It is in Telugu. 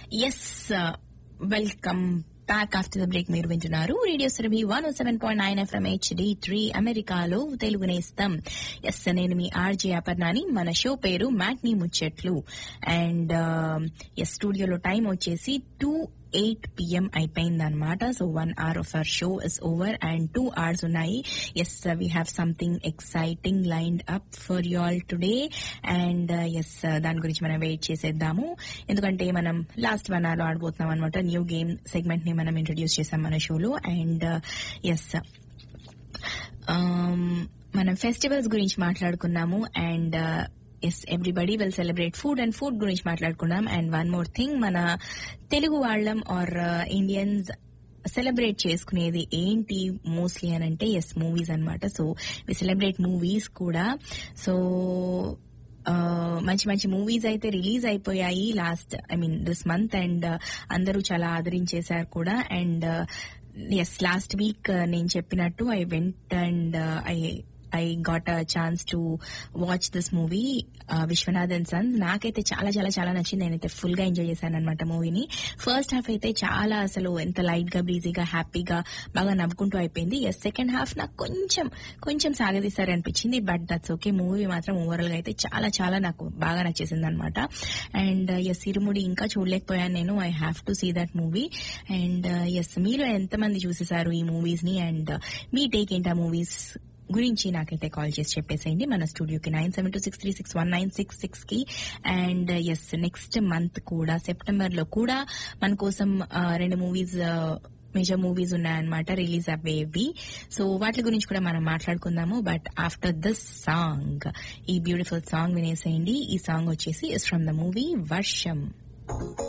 yes welcome back after the break మీరు వింటున్నారు radio Surabhi one seven point nine FM HD three అమెరికాలో తెలుగు నేస్తం ఎస్ నేను మీ ఆర్జే అపర్ణాని మన షో పేరు మ్యాట్నీ ముచ్చట్లు అండ్ ఎస్ స్టూడియోలో టైం వచ్చేసి టూ ఎయిట్ పిఎం అయిపోయింది అనమాట so one hour of our show is over and two hours ఉన్నాయి yes we have something exciting lined up for you all today and yes దాని గురించి మనం వెయిట్ చేసేద్దాము ఎందుకంటే మనం లాస్ట్ వన్ అవర్ ఆడబోతున్నాం అనమాట న్యూ గేమ్ సెగ్మెంట్ ని మనం ఇంట్రడ్యూస్ చేసాం మన షోలో అండ్ ఎస్ మనం ఫెస్టివల్స్ గురించి మాట్లాడుకున్నాము and yes everybody will celebrate food and food గురించి మాట్లాడుకున్నాం అండ్ వన్ మోర్ థింగ్ మన తెలుగు వాళ్ళం ఆర్ ఇండియన్స్ సెలబ్రేట్ చేసుకునేది ఏంటి మోస్ట్లీ అని అంటే ఎస్ మూవీస్ అనమాట సో వి సెలబ్రేట్ మూవీస్ కూడా సో మంచి మంచి మూవీస్ అయితే రిలీజ్ అయిపోయాయి last I mean this month and అందరూ చాలా ఆదరించేశారు కూడా అండ్ ఎస్ లాస్ట్ వీక్ నేను చెప్పినట్టు I went and I I got a chance to watch this movie Vishwanath and sons నాకైతే చాలా చాలా చాలా నచ్చింది నేనైతే ఫుల్ గా ఎంజాయ్ చేశాను అనమాట మూవీని ఫస్ట్ హాఫ్ అయితే చాలా అసలు ఎంత లైట్ గా బ్రీజీగా హ్యాపీగా బాగా నవ్వుకుంటూ అయిపోయింది ఎస్ సెకండ్ హాఫ్ నాకు కొంచెం కొంచెం సాగదీశారు అనిపించింది బట్ దట్స్ ఓకే మూవీ మాత్రం ఓవరాల్ గా అయితే చాలా చాలా నాకు బాగా నచ్చేసింది అనమాట అండ్ ఎస్ ఇరుముడి ఇంకా చూడలేకపోయాను నేను I have to see that movie and yes మీరు ఎంతమంది చూసేశారు ఈ మూవీస్ ని అండ్ మీ టేక్ ఏంటి ఆ మూవీస్ గురించి నాకైతే కాల్ చేసి చెప్పేసేయండి మన స్టూడియోకి nine seven two six three six one nine six six కి అండ్ ఎస్ నెక్స్ట్ మంత్ కూడా సెప్టెంబర్ లో కూడా మన కోసం రెండు మూవీస్ మేజర్ మూవీస్ ఉన్నాయన్నమాట రిలీజ్ అవ్వేవి సో వాటి గురించి కూడా మనం మాట్లాడుకుందాము బట్ ఆఫ్టర్ దిస్ సాంగ్ ఈ బ్యూటిఫుల్ సాంగ్ వినేసేయండి ఈ సాంగ్ వచ్చేసి ఇస్ ఫ్రమ్ ద మూవీ వర్షం